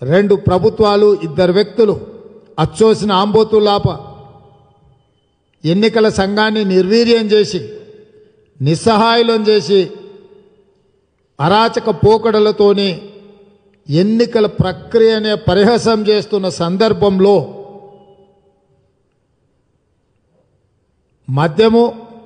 రెండు ప్రభుత్వాలు ఇద్దరు వ్యక్తులు అచ్చోసిన ఆంబోతులాప ఎన్నికల సంఘాన్ని నిర్వీర్యం చేసి నిస్సహాయులం చేసి అరాచక పోకడలతోని ఎన్నికల ప్రక్రియనే పరిహాసం చేస్తున్న సందర్భంలో మద్యము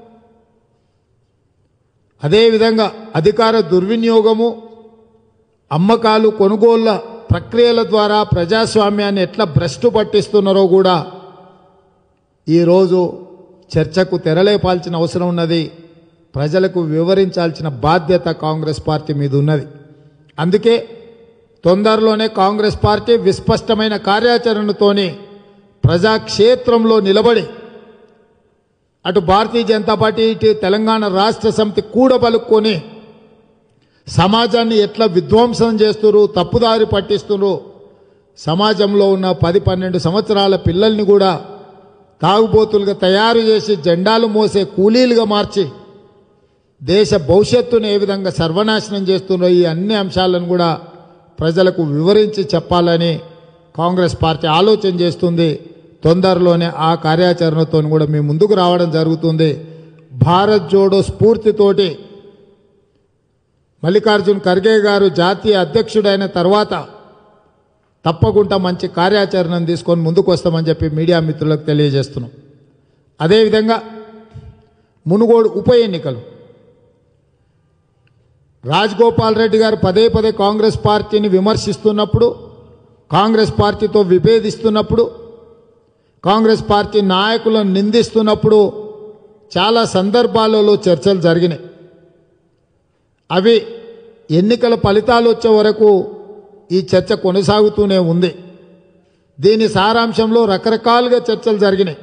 అదేవిధంగా అధికార దుర్వినియోగము అమ్మకాలు కొనుగోళ్ల ప్రక్రియల ద్వారా ప్రజాస్వామ్యాన్ని ఎట్లా భ్రష్టు పట్టిస్తున్నారో కూడా ఈరోజు చర్చకు తెరలేపాల్సిన అవసరం ఉన్నది ప్రజలకు వివరించాల్సిన బాధ్యత కాంగ్రెస్ పార్టీ మీద ఉన్నది అందుకే తొందరలోనే కాంగ్రెస్ పార్టీ విస్పష్టమైన కార్యాచరణతోని ప్రజాక్షేత్రంలో నిలబడి అటు భారతీయ జనతా పార్టీ ఇటు తెలంగాణ రాష్ట్ర సమితి కూడబలుక్కొని సమాజాన్ని ఎట్లా విధ్వంసం చేస్తున్నారు తప్పుదారి పట్టిస్తున్నారు సమాజంలో ఉన్న పది పన్నెండు సంవత్సరాల పిల్లల్ని కూడా తాగుబోతులుగా తయారు చేసి జెండాలు మోసే కూలీలుగా మార్చి దేశ భవిష్యత్తును ఏ విధంగా సర్వనాశనం చేస్తున్నారో ఈ అన్ని అంశాలను కూడా ప్రజలకు వివరించి చెప్పాలని కాంగ్రెస్ పార్టీ ఆలోచన చేస్తుంది తొందరలోనే ఆ కార్యాచరణతో కూడా మేము ముందుకు రావడం జరుగుతుంది భారత్ జోడో స్ఫూర్తితోటి మల్లికార్జున్ ఖర్గే గారు జాతీయ అధ్యక్షుడైన తర్వాత తప్పకుండా మంచి కార్యాచరణను తీసుకొని ముందుకు వస్తామని చెప్పి మీడియా మిత్రులకు తెలియజేస్తున్నాం అదేవిధంగా మునుగోడు ఉప ఎన్నికలు రాజగోపాల్ రెడ్డి గారు పదే పదే కాంగ్రెస్ పార్టీని విమర్శిస్తున్నప్పుడు కాంగ్రెస్ పార్టీతో విభేదిస్తున్నప్పుడు కాంగ్రెస్ పార్టీ నాయకులను నిందిస్తున్నప్పుడు చాలా సందర్భాలలో చర్చలు జరిగినాయి అవి ఎన్నికల ఫలితాలు వచ్చే వరకు ఈ చర్చ కొనసాగుతూనే ఉంది దీని సారాంశంలో రకరకాలుగా చర్చలు జరిగినాయి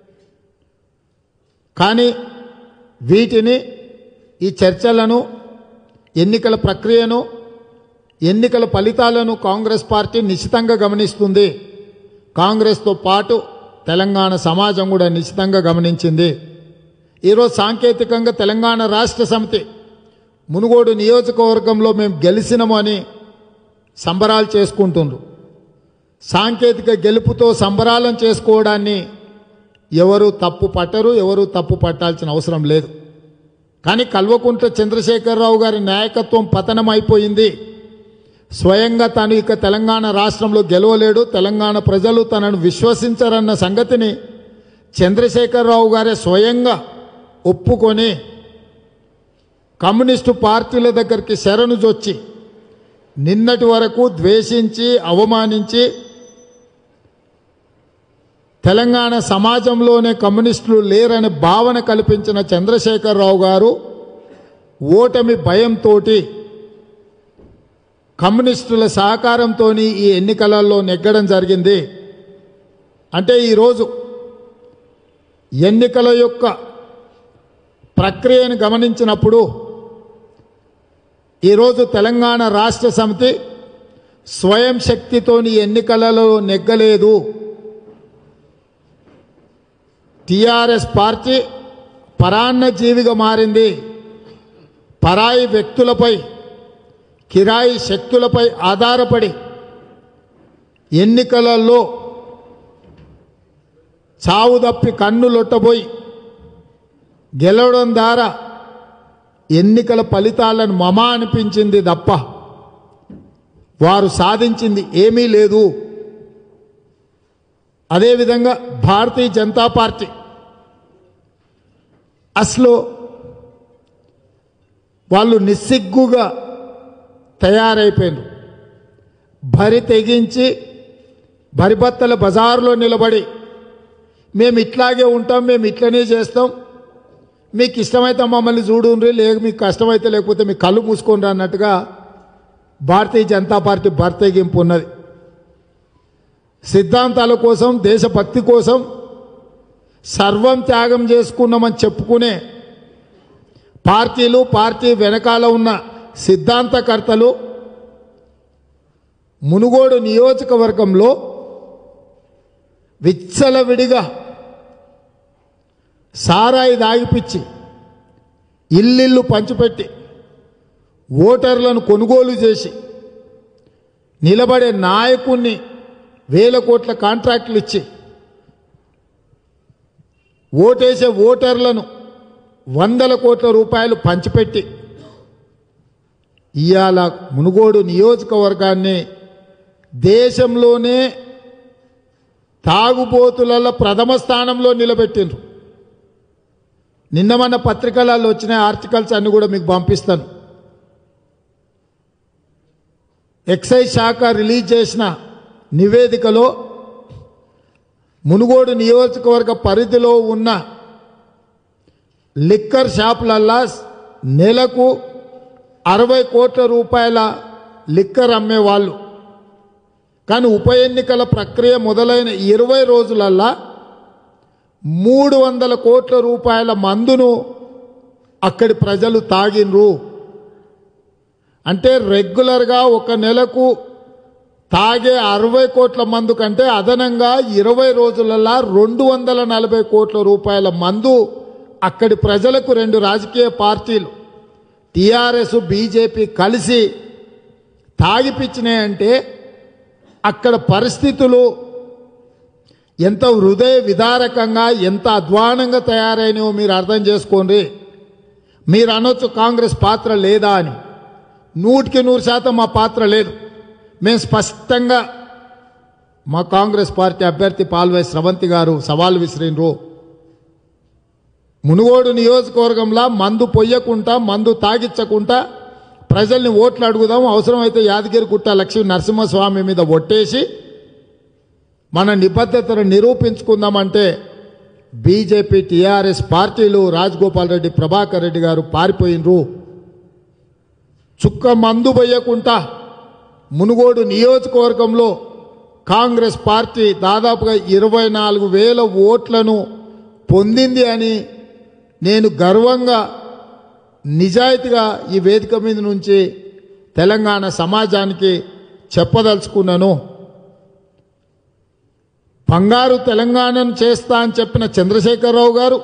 కానీ వీటిని ఈ చర్చలను ఎన్నికల ప్రక్రియను ఎన్నికల ఫలితాలను కాంగ్రెస్ పార్టీ నిశ్చితంగా గమనిస్తుంది కాంగ్రెస్తో పాటు తెలంగాణ సమాజం కూడా నిశ్చితంగా గమనించింది ఈరోజు సాంకేతికంగా తెలంగాణ రాష్ట్ర సమితి మునుగోడు నియోజకవర్గంలో మేము గెలిచినాము అని సంబరాలు చేసుకుంటుండ్రు సాంకేతిక గెలుపుతో సంబరాలను చేసుకోవడాన్ని ఎవరు తప్పు పట్టరు ఎవరు తప్పు పట్టాల్సిన అవసరం లేదు కానీ కల్వకుంట్ల చంద్రశేఖరరావు గారి నాయకత్వం పతనం అయిపోయింది స్వయంగా తను ఇక తెలంగాణ రాష్ట్రంలో గెలవలేడు తెలంగాణ ప్రజలు తనను విశ్వసించరన్న సంగతిని చంద్రశేఖరరావు గారే స్వయంగా ఒప్పుకొని కమ్యూనిస్టు పార్టీల దగ్గరికి శరణు జొచ్చి నిన్నటి వరకు ద్వేషించి అవమానించి తెలంగాణ సమాజంలోనే కమ్యూనిస్టులు లేరనే భావన కల్పించిన చంద్రశేఖరరావు గారు ఓటమి భయంతో కమ్యూనిస్టుల సహకారంతో ఈ ఎన్నికలలో నెగ్గడం జరిగింది అంటే ఈరోజు ఎన్నికల యొక్క ప్రక్రియను గమనించినప్పుడు ఈరోజు తెలంగాణ రాష్ట్ర సమితి స్వయం శక్తితోని ఎన్నికలలో నెగ్గలేదు టిఆర్ఎస్ పార్టీ పరాన్న జీవిగా మారింది పరాయి వ్యక్తులపై కిరాయి శక్తులపై ఆధారపడి ఎన్నికలలో చావు తప్పి కన్ను లొట్టబోయి గెలవడం ద్వారా ఎన్నికల ఫలితాలను మమ అనిపించింది తప్ప వారు సాధించింది ఏమీ లేదు అదేవిధంగా భారతీయ జనతా పార్టీ అసలు వాళ్ళు నిస్సిగ్గుగా తయారైపోయినారు భరి తెగించి భరిబత్తల బజారులో నిలబడి మేము ఇట్లాగే ఉంటాం మేము ఇట్లనే చేస్తాం మీకు ఇష్టమైతే మమ్మల్ని చూడుండ్రి లేక మీకు కష్టమైతే లేకపోతే మీ కళ్ళు మూసుకొని అన్నట్టుగా భారతీయ జనతా పార్టీ భర్తెగింపు ఉన్నది సిద్ధాంతాల కోసం దేశభక్తి కోసం సర్వం త్యాగం చేసుకున్నామని చెప్పుకునే పార్టీలు పార్టీ వెనకాల ఉన్న సిద్ధాంతకర్తలు మునుగోడు నియోజకవర్గంలో విచ్చలవిడిగా సారాయి దాగిపిచ్చి ఇల్లిల్లు పంచిపెట్టి ఓటర్లను కొనుగోలు చేసి నిలబడే నాయకుణ్ణి వేల కోట్ల కాంట్రాక్టులు ఇచ్చి ఓటేసే ఓటర్లను వందల కోట్ల రూపాయలు పంచిపెట్టి ఇవాళ మునుగోడు నియోజకవర్గాన్ని దేశంలోనే తాగుబోతులలో ప్రథమ స్థానంలో నిలబెట్టిండ్రు నిన్న మన పత్రికలలో వచ్చిన ఆర్టికల్స్ అన్ని కూడా మీకు పంపిస్తాను ఎక్సైజ్ శాఖ రిలీజ్ చేసిన నివేదికలో మునుగోడు నియోజకవర్గ పరిధిలో ఉన్న లిక్కర్ షాపులల్లా నెలకు అరవై కోట్ల రూపాయల లిక్కర్ అమ్మేవాళ్ళు కానీ ఉప ఎన్నికల ప్రక్రియ మొదలైన ఇరవై రోజులల్లా మూడు వందల కోట్ల రూపాయల మందును అక్కడి ప్రజలు తాగినరు అంటే రెగ్యులర్గా ఒక నెలకు తాగే అరవై కోట్ల మందు కంటే అదనంగా ఇరవై రోజులల్లా రెండు వందల నలభై కోట్ల రూపాయల మందు అక్కడి ప్రజలకు రెండు రాజకీయ పార్టీలు టీఆర్ఎస్ బీజేపీ కలిసి తాగిపిచ్చినాయంటే అక్కడ పరిస్థితులు ఎంత హృదయ విదారకంగా ఎంత అధ్వానంగా తయారైనవో మీరు అర్థం చేసుకోండి మీరు అనొచ్చు కాంగ్రెస్ పాత్ర లేదా అని నూటికి నూరు శాతం మా పాత్ర లేదు మేము స్పష్టంగా మా కాంగ్రెస్ పార్టీ అభ్యర్థి పాల్వై స్రవంతి గారు సవాల్ విసిరినరు మునుగోడు నియోజకవర్గంలో మందు పొయ్యకుండా మందు తాగిచ్చకుండా ప్రజల్ని ఓట్లు అడుగుదాం అవసరమైతే యాదగిరి గుట్ట లక్ష్మీ నరసింహస్వామి మీద ఒట్టేసి మన నిబద్ధతను నిరూపించుకుందామంటే బీజేపీ టీఆర్ఎస్ పార్టీలు రాజగోపాల్ రెడ్డి ప్రభాకర్ రెడ్డి గారు పారిపోయినరు చుక్క మందు పోయకుండా మునుగోడు నియోజకవర్గంలో కాంగ్రెస్ పార్టీ దాదాపుగా ఇరవై నాలుగు వేల ఓట్లను పొందింది అని నేను గర్వంగా నిజాయితీగా ఈ వేదిక మీద నుంచి తెలంగాణ సమాజానికి చెప్పదలుచుకున్నాను బంగారు తెలంగాణను చేస్తా అని చెప్పిన చంద్రశేఖరరావు గారు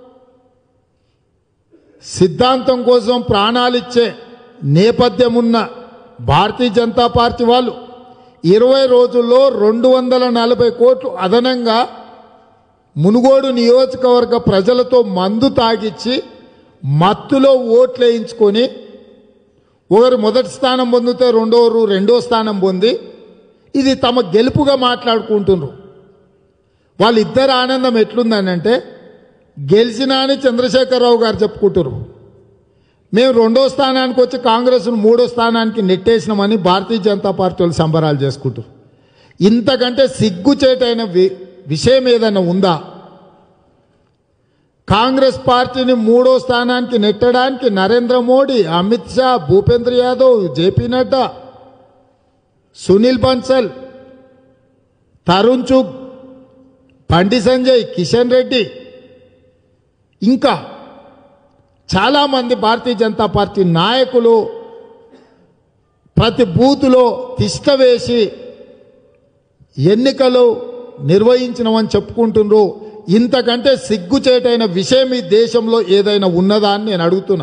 సిద్ధాంతం కోసం ప్రాణాలిచ్చే నేపథ్యం ఉన్న భారతీయ జనతా పార్టీ వాళ్ళు ఇరవై రోజుల్లో రెండు వందల నలభై కోట్లు అదనంగా మునుగోడు నియోజకవర్గ ప్రజలతో మందు తాగిచ్చి మత్తులో ఓట్లు వేయించుకొని ఒకరు మొదటి స్థానం పొందితే రెండోరు రెండో స్థానం పొంది ఇది తమ గెలుపుగా మాట్లాడుకుంటున్నారు వాళ్ళిద్దరు ఆనందం ఎట్లుందనంటే గెలిచినా అని చంద్రశేఖరరావు గారు చెప్పుకుంటారు మేము రెండో స్థానానికి వచ్చి కాంగ్రెస్ను మూడో స్థానానికి నెట్టేసినామని భారతీయ జనతా పార్టీ వాళ్ళు సంబరాలు చేసుకుంటారు ఇంతకంటే సిగ్గుచేటైన వి- విషయం ఏదైనా ఉందా కాంగ్రెస్ పార్టీని మూడో స్థానానికి నెట్టడానికి నరేంద్ర మోడీ అమిత్ షా భూపేంద్ర యాదవ్ జేపీ నడ్డా సునీల్ బన్సల్ తరుణ్ చుగ్ బండి సంజయ్ కిషన్ రెడ్డి ఇంకా చాలామంది భారతీయ జనతా పార్టీ నాయకులు ప్రతి బూతులో తిష్ట వేసి ఎన్నికలు నిర్వహించినమని చెప్పుకుంటున్నారు ఇంతకంటే సిగ్గుచేటైన విషయం ఈ దేశంలో ఏదైనా ఉన్నదా అని నేను అడుగుతున్నా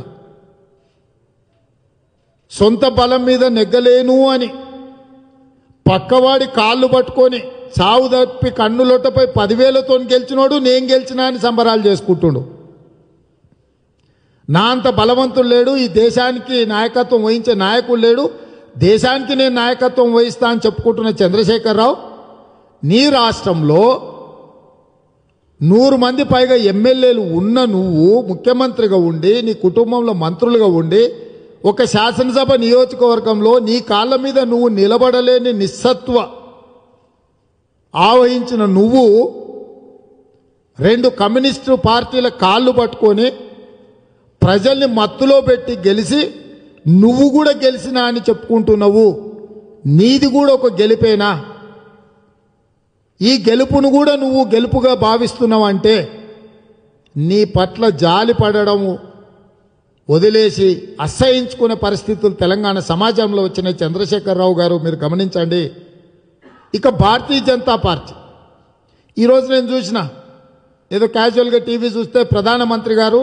సొంత బలం మీద నెగ్గలేను అని పక్కవాడి కాళ్ళు పట్టుకొని చావు తప్పి కన్నులొట్టపై పదివేలతో గెలిచినోడు నేను గెలిచినా అని సంబరాలు చేసుకుంటుండు నా అంత బలవంతుడు లేడు ఈ దేశానికి నాయకత్వం వహించే నాయకుడు లేడు దేశానికి నేను నాయకత్వం వహిస్తా అని చెప్పుకుంటున్న చంద్రశేఖరరావు నీ రాష్ట్రంలో నూరు మంది పైగా ఎమ్మెల్యేలు ఉన్న నువ్వు ముఖ్యమంత్రిగా ఉండి నీ కుటుంబంలో మంత్రులుగా ఉండి ఒక శాసనసభ నియోజకవర్గంలో నీ కాళ్ళ మీద నువ్వు నిలబడలేని నిస్సత్వ ఆవహించిన నువ్వు రెండు కమ్యూనిస్టు పార్టీల కాళ్ళు పట్టుకొని ప్రజల్ని మత్తులో పెట్టి గెలిచి నువ్వు కూడా గెలిచినా అని చెప్పుకుంటున్నావు నీది కూడా ఒక గెలిపేనా ఈ గెలుపును కూడా నువ్వు గెలుపుగా భావిస్తున్నావు అంటే నీ పట్ల జాలి పడడము వదిలేసి అసహించుకునే పరిస్థితులు తెలంగాణ సమాజంలో వచ్చిన చంద్రశేఖరరావు గారు మీరు గమనించండి ఇక భారతీయ జనతా పార్టీ ఈరోజు నేను చూసిన ఏదో క్యాజువల్గా టీవీ చూస్తే ప్రధానమంత్రి గారు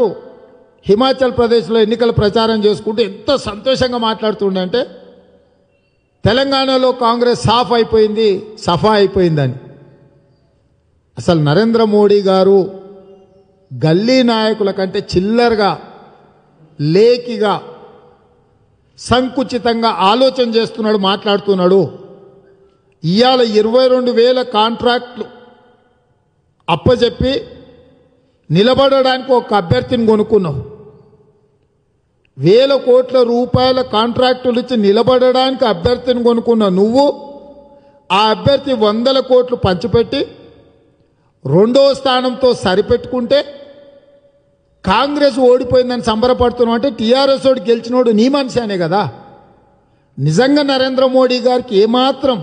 హిమాచల్ ప్రదేశ్లో ఎన్నికల ప్రచారం చేసుకుంటూ ఎంత సంతోషంగా మాట్లాడుతుండే అంటే తెలంగాణలో కాంగ్రెస్ సాఫ్ అయిపోయింది సఫా అయిపోయిందని అసలు నరేంద్ర మోడీ గారు గల్లీ నాయకుల కంటే చిల్లరగా లేకిగా సంకుచితంగా ఆలోచన చేస్తున్నాడు మాట్లాడుతున్నాడు ఇవాళ ఇరవై రెండు వేల కాంట్రాక్ట్లు అప్పచెప్పి నిలబడడానికి ఒక అభ్యర్థిని కొనుక్కున్నావు వేల కోట్ల రూపాయల కాంట్రాక్టులు ఇచ్చి నిలబడడానికి అభ్యర్థిని కొనుక్కున్న నువ్వు ఆ అభ్యర్థి వందల కోట్లు పంచిపెట్టి రెండో స్థానంతో సరిపెట్టుకుంటే కాంగ్రెస్ ఓడిపోయిందని సంబరపడుతున్నావు అంటే టీఆర్ఎస్ ఓడి గెలిచినోడు నీ మనిషి కదా నిజంగా నరేంద్ర మోడీ గారికి ఏమాత్రం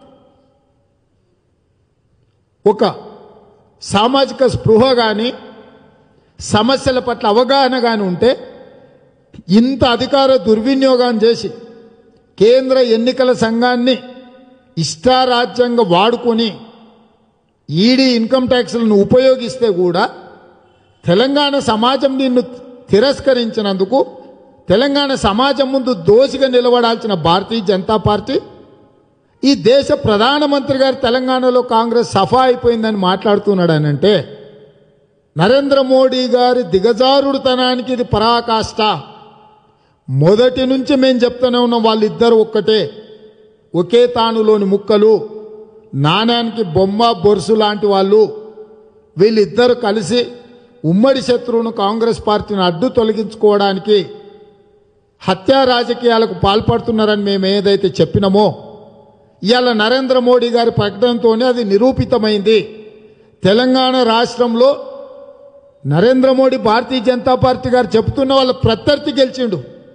ఒక సామాజిక స్పృహ కానీ సమస్యల పట్ల అవగాహన కానీ ఉంటే ఇంత అధికార దుర్వినియోగం చేసి కేంద్ర ఎన్నికల సంఘాన్ని ఇష్టారాజ్యంగా వాడుకొని ఈడీ ఇన్కమ్ ట్యాక్స్లను ఉపయోగిస్తే కూడా తెలంగాణ సమాజం నిన్ను తిరస్కరించినందుకు తెలంగాణ సమాజం ముందు దోషిగా నిలబడాల్సిన భారతీయ జనతా పార్టీ ఈ దేశ ప్రధానమంత్రి గారు తెలంగాణలో కాంగ్రెస్ సఫా అయిపోయిందని మాట్లాడుతున్నాడు అని అంటే నరేంద్ర మోడీ గారి దిగజారుడుతనానికి ఇది పరాకాష్ట మొదటి నుంచి మేము చెప్తూనే ఉన్నాం వాళ్ళిద్దరు ఒక్కటే ఒకే తానులోని ముక్కలు నాణ్యానికి బొమ్మ బొరుసు లాంటి వాళ్ళు వీళ్ళిద్దరు కలిసి ఉమ్మడి శత్రువును కాంగ్రెస్ పార్టీని అడ్డు తొలగించుకోవడానికి హత్యా రాజకీయాలకు పాల్పడుతున్నారని మేము ఏదైతే చెప్పినామో ఇవాళ నరేంద్ర మోడీ గారి ప్రకటనతోనే అది నిరూపితమైంది తెలంగాణ రాష్ట్రంలో నరేంద్ర మోడీ భారతీయ జనతా పార్టీ గారు చెప్తున్న వాళ్ళ ప్రత్యర్థి గెలిచిండు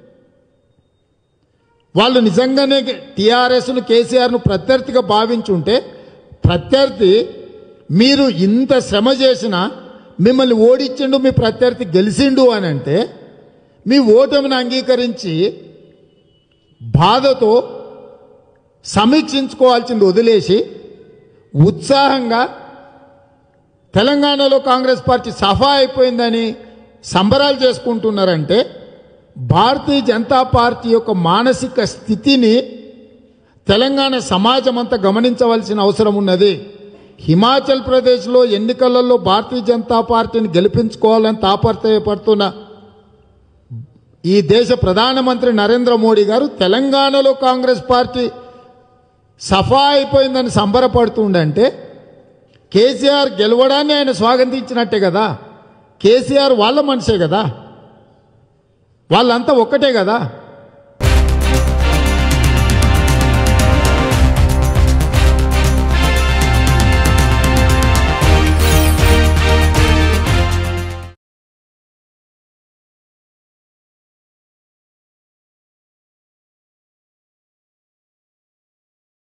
వాళ్ళు నిజంగానే టీఆర్ఎస్ను కేసీఆర్ను ప్రత్యర్థిగా భావించుంటే ప్రత్యర్థి మీరు ఇంత శ్రమ చేసినా మిమ్మల్ని ఓడించిండు మీ ప్రత్యర్థి గెలిచిండు అని అంటే మీ ఓటమిని అంగీకరించి బాధతో సమీక్షించుకోవాల్సింది వదిలేసి ఉత్సాహంగా తెలంగాణలో కాంగ్రెస్ పార్టీ సఫా అయిపోయిందని సంబరాలు చేసుకుంటున్నారంటే భారతీయ జనతా పార్టీ యొక్క మానసిక స్థితిని తెలంగాణ సమాజం అంతా గమనించవలసిన అవసరం ఉన్నది హిమాచల్ ప్రదేశ్లో ఎన్నికలలో భారతీయ జనతా పార్టీని గెలిపించుకోవాలని తాపత్రయపడుతున్న ఈ దేశ ప్రధానమంత్రి నరేంద్ర మోడీ గారు తెలంగాణలో కాంగ్రెస్ పార్టీ సఫా అయిపోయిందని సంబరపడుతుండంటే కేసీఆర్ గెలవడాన్ని ఆయన స్వాగతించినట్టే కదా కేసీఆర్ వాళ్ళ మనిషే కదా వాళ్ళంతా ఒక్కటే కదా